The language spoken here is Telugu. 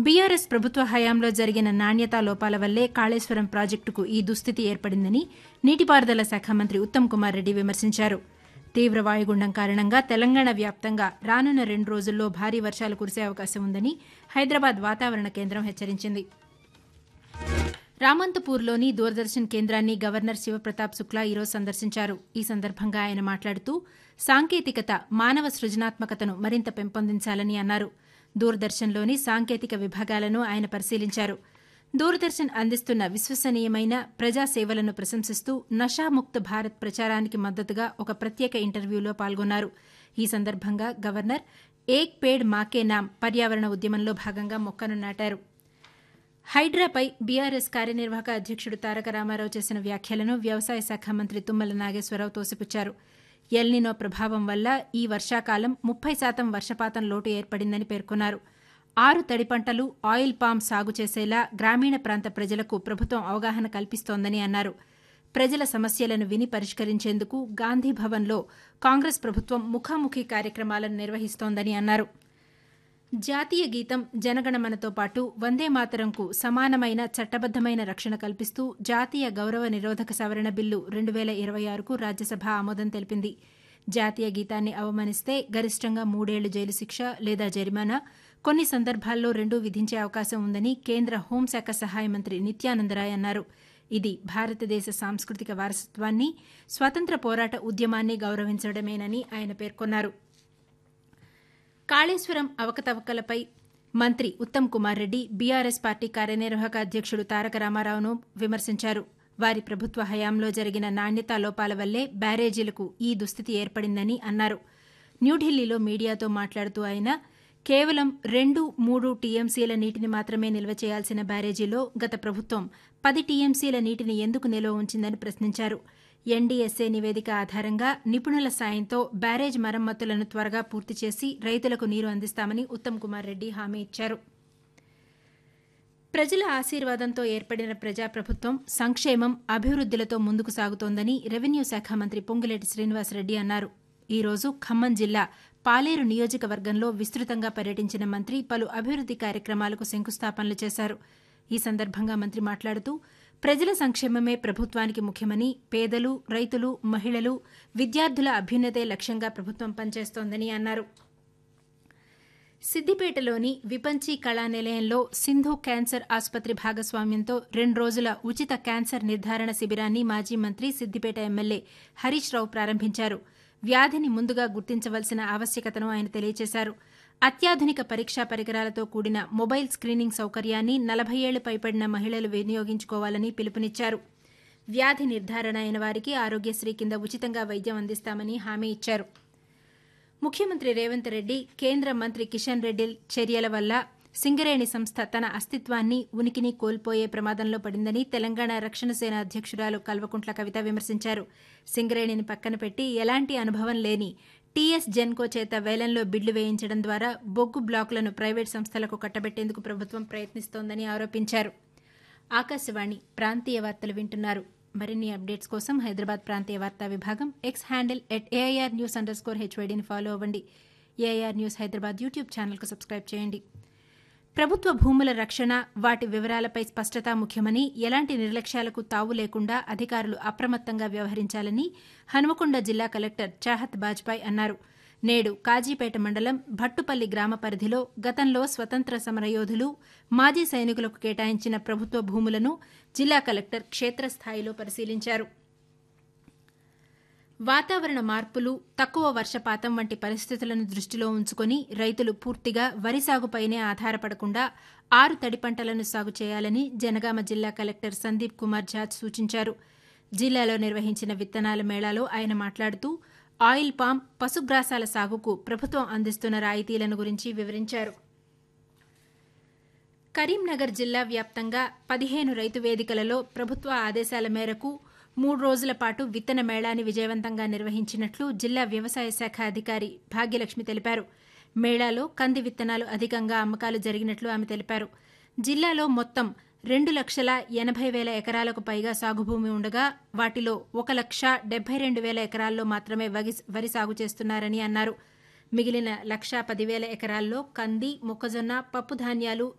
బీఆర్ఎస్ ప్రభుత్వ హయాంలో జరిగిన నాణ్యతా లోపాల వల్లే కాళేశ్వరం ప్రాజెక్టుకు ఈ దుస్థితి ఏర్పడిందని నీటిపారుదల శాఖ మంత్రి ఉత్తమ్ కుమార్ రెడ్డి విమర్శించారు తీవ్ర వాయుగుండం కారణంగా తెలంగాణ వ్యాప్తంగా రానున్న రెండు రోజుల్లో భారీ వర్షాలు కురిసే అవకాశం ఉందని హైదరాబాద్ వాతావరణ కేంద్రం హెచ్చరించింది రామంతపూర్లోని దూరదర్శన్ కేంద్రాన్ని గవర్నర్ శివప్రతాప్ శుక్లా ఈరోజు సందర్శించారు ఈ సందర్భంగా ఆయన మాట్లాడుతూ సాంకేతికత మానవ సృజనాత్మకతను మరింత పెంపొందించాలని అన్నారు దూరదర్శన్లోని సాంకేతిక విభాగాలను ఆయన పరిశీలించారు దూరదర్శన్ అందిస్తున్న విశ్వసనీయమైన ప్రజా సేవలను ప్రశంసిస్తూ నషాముక్త భారత్ ప్రచారానికి మద్దతుగా ఒక ప్రత్యేక ఇంటర్వ్యూలో పాల్గొన్నారు ఈ సందర్భంగా గవర్నర్ ఏక్ పేడ్ మాకే నామ్ పర్యావరణ ఉద్యమంలో భాగంగా మొక్కను నాటారు హైడ్రాపై బీఆర్ఎస్ కార్యనిర్వాహక అధ్యక్షుడు తారక రామారావు చేసిన వ్యాఖ్యలను వ్యవసాయ శాఖ మంత్రి తుమ్మల నాగేశ్వరరావు తోసిపుచ్చారు ఎల్నినో ప్రభావం వల్ల ఈ వర్షాకాలం ముప్పై శాతం వర్షపాతం లోటు ఏర్పడిందని పేర్కొన్నారు ఆరు తడి పంటలు ఆయిల్ పామ్ సాగు చేసేలా గ్రామీణ ప్రాంత ప్రజలకు ప్రభుత్వం అవగాహన కల్పిస్తోందని అన్నారు ప్రజల సమస్యలను విని పరిష్కరించేందుకు గాంధీ భవన్లో కాంగ్రెస్ ప్రభుత్వం ముఖాముఖి కార్యక్రమాలను నిర్వహిస్తోందని అన్నారు జాతీయ గీతం జనగణమనతో పాటు వందే మాతరంకు సమానమైన చట్టబద్దమైన రక్షణ కల్పిస్తూ జాతీయ గౌరవ నిరోధక సవరణ బిల్లు రెండు వేల ఇరవై ఆరుకు రాజ్యసభ ఆమోదం తెలిపింది జాతీయ గీతాన్ని అవమానిస్తే గరిష్టంగా మూడేళ్లు జైలు శిక్ష లేదా జరిమానా కొన్ని సందర్భాల్లో రెండూ విధించే అవకాశం ఉందని కేంద్ర హోంశాఖ సహాయ మంత్రి నిత్యానందరాయ్ అన్నారు ఇది భారతదేశ సాంస్కృతిక వారసత్వాన్ని స్వాతంత్ర పోరాట ఉద్యమాన్ని గౌరవించడమేనని ఆయన పేర్కొన్నారు కాళేశ్వరం అవకతవకలపై మంత్రి ఉత్తమ్ కుమార్ రెడ్డి బీఆర్ఎస్ పార్టీ కార్యనిర్వాహక అధ్యక్షుడు తారక రామారావును విమర్శించారు వారి ప్రభుత్వ హయాంలో జరిగిన నాణ్యతా లోపాల వల్లే బ్యారేజీలకు ఈ దుస్థితి ఏర్పడిందని అన్నారు న్యూఢిల్లీలో మీడియాతో మాట్లాడుతూ ఆయన కేవలం రెండు మూడు టీఎంసీల నీటిని మాత్రమే నిల్వ చేయాల్సిన బ్యారేజీలో గత ప్రభుత్వం పది టీఎంసీల నీటిని ఎందుకు నిల్వ ఉంచిందని ప్రశ్నించారు ఎన్డీఎస్ఏ నివేదిక ఆధారంగా నిపుణుల సాయంతో బ్యారేజ్ మరమ్మతులను త్వరగా పూర్తి చేసి రైతులకు నీరు అందిస్తామని ఉత్తమ్ కుమార్ రెడ్డి హామీ ఇచ్చారు ప్రజల ఆశీర్వాదంతో ఏర్పడిన ప్రజాప్రభుత్వం సంక్షేమం అభివృద్దిలతో ముందుకు సాగుతోందని రెవెన్యూ శాఖ మంత్రి పొంగులేటి శ్రీనివాసరెడ్డి అన్నారు ఈ రోజు ఖమ్మం జిల్లా పాలేరు నియోజకవర్గంలో విస్తృతంగా పర్యటించిన మంత్రి పలు అభివృద్ది కార్యక్రమాలకు శంకుస్థాపనలు చేశారు ఈ సందర్భంగా మంత్రి మాట్లాడుతూ ప్రజల సంక్షేమమే ప్రభుత్వానికి ముఖ్యమని పేదలు రైతులు మహిళలు విద్యార్థుల అభ్యున్నతే లక్ష్యంగా ప్రభుత్వం పనిచేస్తోందని అన్నారు సిద్దిపేటలోని విపంచి కళా నిలయంలో సింధు క్యాన్సర్ ఆసుపత్రి భాగస్వామ్యంతో రెండు రోజుల ఉచిత క్యాన్సర్ నిర్ధారణ శిబిరాన్ని మాజీ మంత్రి సిద్దిపేట ఎమ్మెల్యే హరీష్ రావు ప్రారంభించారు వ్యాధిని ముందుగా గుర్తించవలసిన ఆవశ్యకతను ఆయన తెలియజేశారు అత్యాధునిక పరీక్షా పరికరాలతో కూడిన మొబైల్ స్క్రీనింగ్ సౌకర్యాన్ని నలభై ఏళ్లు పైబడిన మహిళలు వినియోగించుకోవాలని పిలుపునిచ్చారు వ్యాధి నిర్ధారణ అయిన వారికి ఆరోగ్యశ్రీ కింద ఉచితంగా వైద్యం అందిస్తామని హామీ ఇచ్చారు ముఖ్యమంత్రి రేవంత్ రెడ్డి కేంద్ర మంత్రి కిషన్ రెడ్డి చర్యల వల్ల సింగరేణి సంస్థ తన అస్తిత్వాన్ని ఉనికిని కోల్పోయే ప్రమాదంలో పడిందని తెలంగాణ రక్షణ సేన అధ్యక్షురాలు కల్వకుంట్ల కవిత విమర్శించారు సింగరేణిని పక్కన పెట్టి ఎలాంటి అనుభవం లేని టీఎస్ జెన్కో చేత వేలంలో బిడ్లు వేయించడం ద్వారా బొగ్గు బ్లాకులను ప్రైవేట్ సంస్థలకు కట్టబెట్టేందుకు ప్రభుత్వం ప్రయత్నిస్తోందని ఆరోపించారు ఆకాశవాణి ప్రాంతీయ వార్తలు వింటున్నారు మరిన్ని అప్డేట్స్ కోసం హైదరాబాద్ ప్రాంతీయ వార్తా విభాగం X handle at AIR news underscore స్కోర్ హెచ్వైడీని ఫాలో అవ్వండి ఏఐఆర్ న్యూస్ హైదరాబాద్ యూట్యూబ్ ఛానల్కు సబ్స్క్రైబ్ చేయండి ప్రభుత్వ భూముల రక్షణ వాటి వివరాలపై స్పష్టత ముఖ్యమని ఎలాంటి నిర్లక్ష్యాలకు తావు లేకుండా అధికారులు అప్రమత్తంగా వ్యవహరించాలని హనుమకొండ జిల్లా కలెక్టర్ చాహత్ బాజ్పాయ్ అన్నారు నేడు కాజీపేట మండలం భట్టుపల్లి గ్రామ పరిధిలో గతంలో స్వతంత్ర సమరయోధులు మాజీ సైనికులకు కేటాయించిన ప్రభుత్వ భూములను జిల్లా కలెక్టర్ క్షేత్రస్థాయిలో పరిశీలించారు వాతావరణ మార్పులు తక్కువ వర్షపాతం వంటి పరిస్థితులను దృష్టిలో ఉంచుకుని రైతులు పూర్తిగా వరి సాగుపైనే ఆధారపడకుండా ఆరు తడి పంటలను సాగు చేయాలని జనగామ జిల్లా కలెక్టర్ సందీప్ కుమార్ ఝాజ్ సూచించారు జిల్లాలో నిర్వహించిన విత్తనాల మేళాలో ఆయన మాట్లాడుతూ ఆయిల్ పామ్ పశుగ్రాసాల సాగుకు ప్రభుత్వం అందిస్తున్న రాయితీలను గురించి వివరించారు కరీంనగర్ జిల్లా వ్యాప్తంగా పదిహేను రైతు వేదికలలో ప్రభుత్వ ఆదేశాల మేరకు మూడు రోజుల పాటు విత్తన మేళాని విజయవంతంగా నిర్వహించినట్లు జిల్లా వ్యవసాయ శాఖ అధికారి భాగ్యలక్ష్మి తెలిపారు మేళాలో కంది విత్తనాలు అధికంగా అమ్మకాలు జరిగినట్లు ఆమె తెలిపారు జిల్లాలో మొత్తం రెండు లక్షల ఎనభై వేల ఎకరాలకు పైగా సాగు భూమి ఉండగా వాటిలో ఒక లక్ష డెబ్బై రెండు వేల ఎకరాల్లో మాత్రమే వగి- వరి సాగు చేస్తున్నారని అన్నారు మిగిలిన లక్షా పదివేల ఎకరాల్లో కంది మొక్కజొన్న పప్పు ధాన్యాలు